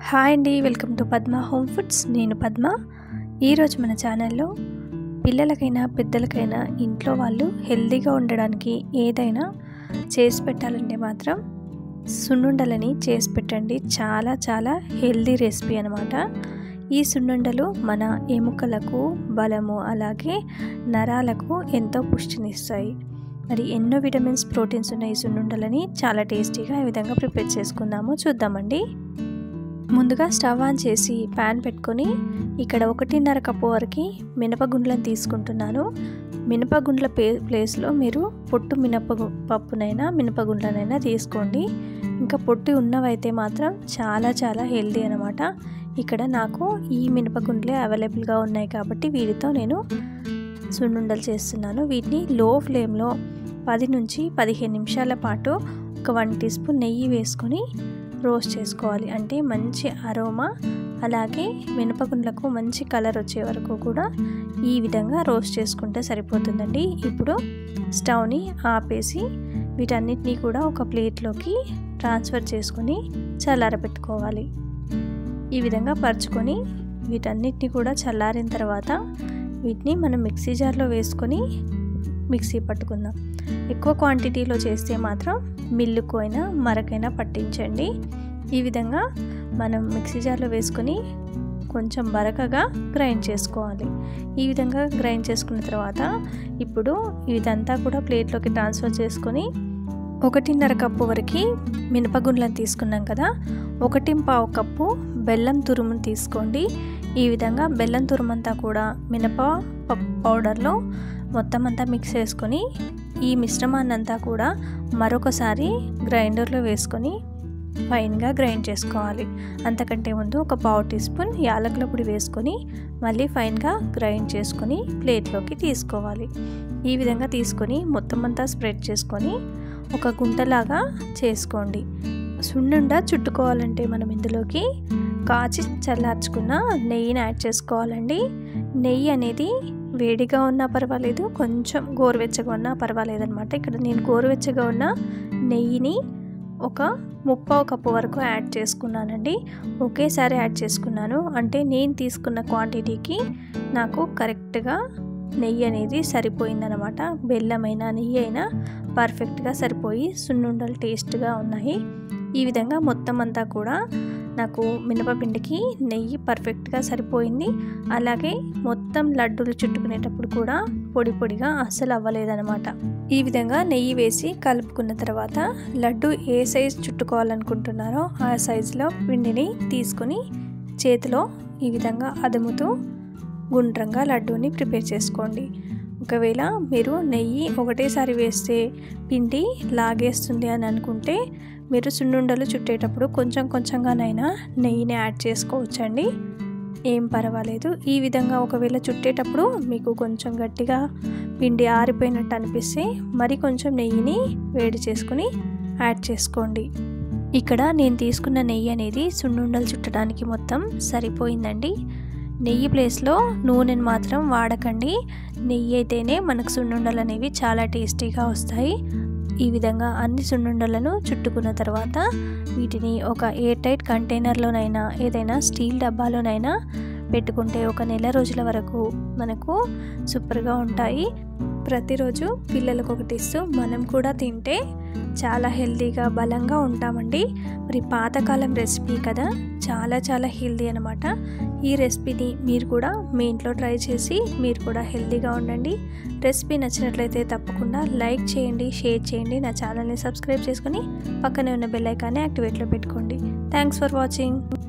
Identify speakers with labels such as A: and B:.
A: hi అండి welcome to Padma home foods నేను పద్మ ఈరోజు మన ఛానల్లో పిల్లలకైనా పెద్దలకైనా ఇంట్లో వాళ్ళు హెల్తీగా ఉండడానికి ఏదైనా చేసి పెట్టాలంటే మాత్రం సున్నుండలని చేసి పెట్టండి చాలా చాలా హెల్తీ రెసిపీ అనమాట ఈ సున్నుండలు మన ఎముకలకు బలము అలాగే నరాలకు ఎంతో పుష్టినిస్తాయి మరి ఎన్నో విటమిన్స్ ప్రోటీన్స్ ఉన్న ఈ సున్నుండలని చాలా టేస్టీగా ఈ విధంగా ప్రిపేర్ చేసుకుందాము చూద్దామండి ముందుగా స్టవ్ ఆన్ చేసి ప్యాన్ పెట్టుకొని ఇక్కడ ఒకటిన్నర కప్పు వరకు మినపగుండ్లను తీసుకుంటున్నాను మినపగుండ్ల పే ప్లేస్లో మీరు పొట్టు మినప పప్పునైనా మినపగుండ్లనైనా తీసుకోండి ఇంకా పొట్టి ఉన్నవైతే మాత్రం చాలా చాలా హెల్దీ అనమాట ఇక్కడ నాకు ఈ మినపగుండ్లే అవైలబుల్గా ఉన్నాయి కాబట్టి వీటితో నేను సున్నుండలు చేస్తున్నాను వీటిని లో ఫ్లేమ్లో పది నుంచి పదిహేను నిమిషాల పాటు ఒక వన్ టీ స్పూన్ నెయ్యి వేసుకొని రోస్ట్ చేసుకోవాలి అంటే మంచి అరోమా అలాగే మినపగుండ్లకు మంచి కలర్ వచ్చే వరకు కూడా ఈ విధంగా రోస్ట్ చేసుకుంటే సరిపోతుందండి ఇప్పుడు స్టవ్ని ఆపేసి వీటన్నిటినీ కూడా ఒక ప్లేట్లోకి ట్రాన్స్ఫర్ చేసుకొని చల్లారబెట్టుకోవాలి ఈ విధంగా పరుచుకొని వీటన్నిటిని కూడా చల్లారిన తర్వాత వీటిని మనం మిక్సీ జార్లో వేసుకొని మిక్సీ పట్టుకుందాం ఎక్కువ క్వాంటిటీలో చేస్తే మాత్రం మిల్లుకు అయినా మరకైనా పట్టించండి ఈ విధంగా మనం మిక్సీ జార్లో వేసుకొని కొంచెం బరకగా గ్రైండ్ చేసుకోవాలి ఈ విధంగా గ్రైండ్ చేసుకున్న తర్వాత ఇప్పుడు ఇదంతా కూడా ప్లేట్లోకి ట్రాన్స్ఫర్ చేసుకొని ఒకటిన్నర కప్పు వరకు మినపగుండ్లను తీసుకున్నాం కదా ఒకటి పావు కప్పు బెల్లం తురుమును తీసుకోండి ఈ విధంగా బెల్లం తురుమంతా కూడా మినప పౌడర్లో మొత్తం అంతా మిక్స్ చేసుకొని ఈ మిశ్రమాన్ని అంతా కూడా మరొకసారి గ్రైండర్లో వేసుకొని ఫైన్గా గ్రైండ్ చేసుకోవాలి అంతకంటే ముందు ఒక పావు టీ స్పూన్ యాలకుల పొడి వేసుకొని మళ్ళీ ఫైన్గా గ్రైండ్ చేసుకొని ప్లేట్లోకి తీసుకోవాలి ఈ విధంగా తీసుకొని మొత్తం అంతా స్ప్రెడ్ చేసుకొని ఒక గుంటలాగా చేసుకోండి సున్నుండ చుట్టుకోవాలంటే మనం ఇందులోకి కాచి చల్లార్చుకున్న నెయ్యిని యాడ్ చేసుకోవాలండి నెయ్యి అనేది వేడిగా ఉన్నా పర్వాలేదు కొంచెం గోరువెచ్చగా ఉన్నా పర్వాలేదు అనమాట ఇక్కడ నేను గోరువెచ్చగా ఉన్న నెయ్యిని ఒక ముప్పావు కప్పు వరకు యాడ్ చేసుకున్నానండి ఒకేసారి యాడ్ చేసుకున్నాను అంటే నేను తీసుకున్న క్వాంటిటీకి నాకు కరెక్ట్గా నెయ్యి అనేది సరిపోయిందనమాట బెల్లమైనా నెయ్యి అయినా పర్ఫెక్ట్గా సరిపోయి సున్నుండలు టేస్ట్గా ఉన్నాయి ఈ విధంగా మొత్తం అంతా కూడా నాకు మినపపిండికి నెయ్యి పర్ఫెక్ట్గా సరిపోయింది అలాగే మొత్తం లడ్డూలు చుట్టుకునేటప్పుడు కూడా పొడి పొడిగా అస్సలు అవ్వలేదనమాట ఈ విధంగా నెయ్యి వేసి కలుపుకున్న తర్వాత లడ్డు ఏ సైజ్ చుట్టుకోవాలనుకుంటున్నారో ఆ సైజులో పిండిని తీసుకొని చేతిలో ఈ విధంగా అదుముతూ గుండ్రంగా లడ్డూని ప్రిపేర్ చేసుకోండి ఒకవేళ మీరు నెయ్యి ఒకటేసారి వేస్తే పిండి లాగేస్తుంది అని అనుకుంటే మీరు సున్నుండలు చుట్టేటప్పుడు కొంచెం కొంచెంగానైనా నెయ్యిని యాడ్ చేసుకోవచ్చండి ఏం పర్వాలేదు ఈ విధంగా ఒకవేళ చుట్టేటప్పుడు మీకు కొంచెం గట్టిగా పిండి ఆరిపోయినట్టు అనిపిస్తే మరి కొంచెం నెయ్యిని వేడి చేసుకుని యాడ్ చేసుకోండి ఇక్కడ నేను తీసుకున్న నెయ్యి అనేది సున్నుండలు చుట్టడానికి మొత్తం సరిపోయిందండి నెయ్యి ప్లేస్లో నూనెని మాత్రం వాడకండి నెయ్యి అయితేనే మనకు సున్నుండలు అనేవి చాలా టేస్టీగా వస్తాయి ఈ విధంగా అన్ని సున్నుండలను చుట్టుకున్న తర్వాత వీటిని ఒక ఎయిర్ టైట్ కంటైనర్లోనైనా ఏదైనా స్టీల్ డబ్బాలోనైనా పెట్టుకుంటే ఒక నెల రోజుల వరకు మనకు సూపర్గా ఉంటాయి ప్రతిరోజు పిల్లలకు ఒకటి ఇస్తూ మనం కూడా తింటే చాలా హెల్తీగా బలంగా ఉంటామండి మరి పాతకాలం రెసిపీ కదా చాలా చాలా హెల్తీ అనమాట ఈ రెసిపీని మీరు కూడా మీ ఇంట్లో ట్రై చేసి మీరు కూడా హెల్తీగా ఉండండి రెసిపీ నచ్చినట్లయితే తప్పకుండా లైక్ చేయండి షేర్ చేయండి నా ఛానల్ని సబ్స్క్రైబ్ చేసుకొని పక్కనే ఉన్న బెల్ ఐకాన్ని యాక్టివేట్లో పెట్టుకోండి థ్యాంక్స్ ఫర్ వాచింగ్